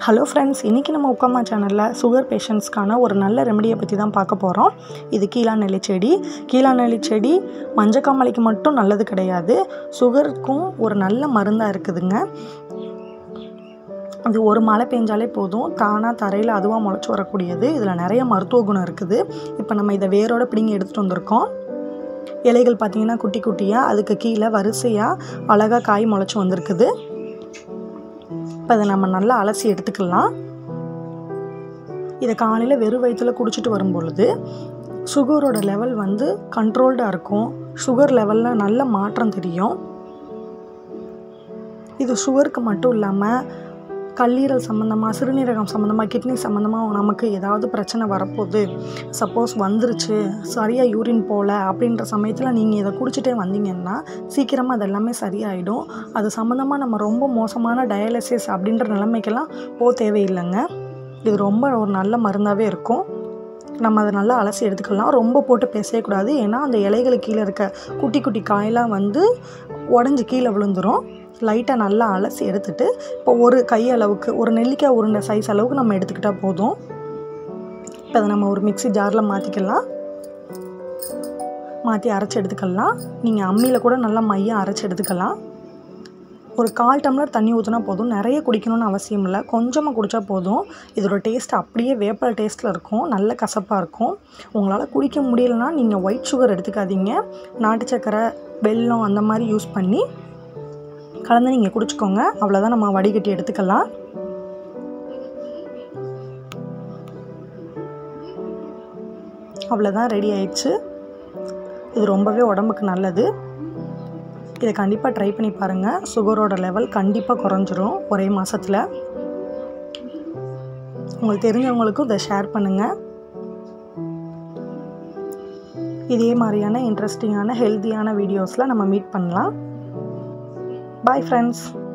hello friends இன்றைக்கி நம்ம உக்கம்மா சேனலில் சுகர் பேஷண்ட்ஸ்க்கான ஒரு நல்ல ரெமடியை பற்றி தான் பார்க்க போகிறோம் இது கீழா நெல்லி செடி கீழா நெல்லி செடி மஞ்சக்காமலைக்கு மட்டும் நல்லது கிடையாது சுகருக்கும் ஒரு நல்ல மருந்தாக இருக்குதுங்க இது ஒரு மழை பெஞ்சாலே போதும் தானாக தரையில் அதுவாக முளைச்சி வரக்கூடியது இதில் நிறைய மருத்துவ குணம் இருக்குது இப்போ நம்ம இதை வேரோட பிடிங்கி எடுத்துகிட்டு வந்திருக்கோம் இலைகள் பார்த்திங்கன்னா குட்டி குட்டியாக அதுக்கு கீழே வரிசையாக அழகாக காய் முளைச்சி வந்திருக்குது இப்போ அதை நம்ம நல்லா அலசி எடுத்துக்கலாம் இதை காலையில் வெறும் வயிற்றில் குடிச்சிட்டு வரும் பொழுது சுகரோட லெவல் வந்து கண்ட்ரோல்டாக இருக்கும் சுகர் லெவலில் நல்ல மாற்றம் தெரியும் இது சுகருக்கு மட்டும் இல்லாமல் கல்லீரல் சம்மந்தமாக சிறுநீரகம் சம்மந்தமாக கிட்னி சம்மந்தமாக நமக்கு ஏதாவது பிரச்சனை வரப்போகுது சப்போஸ் வந்துருச்சு சரியாக யூரின் போகல அப்படின்ற சமயத்தில் நீங்கள் இதை குடிச்சிட்டே வந்தீங்கன்னா சீக்கிரமாக அது எல்லாமே சரியாயிடும் அது சம்மந்தமாக நம்ம ரொம்ப மோசமான டயாலிசிஸ் அப்படின்ற நிலைமைக்கெல்லாம் போக தேவையில்லைங்க இது ரொம்ப ஒரு நல்ல மருந்தாகவே இருக்கும் நம்ம அதை நல்லா அலசி எடுத்துக்கலாம் ரொம்ப போட்டு பேசவே கூடாது ஏன்னா அந்த இலைகளுக்கு கீழே இருக்க குட்டி குட்டி காயெல்லாம் வந்து உடஞ்சி கீழே விழுந்துடும் லைட்டாக நல்லா அலசி எடுத்துட்டு இப்போ ஒரு கை அளவுக்கு ஒரு நெல்லிக்காய் உருண்டை சைஸ் அளவுக்கு நம்ம எடுத்துக்கிட்டால் போதும் இப்போ அதை நம்ம ஒரு மிக்ஸி ஜாரில் மாற்றிக்கலாம் மாற்றி அரைச்சி எடுத்துக்கலாம் நீங்கள் அம்மியில் கூட நல்லா மையம் அரைச்சி எடுத்துக்கலாம் ஒரு கால் டம்ளர் தண்ணி ஊற்றினா போதும் நிறைய குடிக்கணும்னு அவசியம் இல்லை கொஞ்சமாக குடித்தா போதும் இதோட டேஸ்ட் அப்படியே வேப்பல் டேஸ்ட்டில் இருக்கும் நல்ல கசப்பாக இருக்கும் உங்களால் குடிக்க முடியலன்னா நீங்கள் ஒயிட் சுகர் எடுத்துக்காதீங்க நாட்டு சக்கரை வெல்லம் அந்த மாதிரி யூஸ் பண்ணி கலந்து நீங்கள் குடிச்சிக்கோங்க அவ்வளோதான் நம்ம வடிகட்டி எடுத்துக்கலாம் அவ்வளோதான் ரெடி ஆயிடுச்சு இது ரொம்பவே உடம்புக்கு நல்லது இதை கண்டிப்பாக ட்ரை பண்ணி பாருங்கள் சுகரோட லெவல் கண்டிப்பாக குறைஞ்சிரும் ஒரே மாதத்தில் உங்களுக்கு தெரிஞ்சவங்களுக்கும் இதை ஷேர் பண்ணுங்கள் இதே மாதிரியான இன்ட்ரெஸ்டிங்கான ஹெல்த்தியான வீடியோஸில் நம்ம மீட் பண்ணலாம் பாய் ஃப்ரெண்ட்ஸ்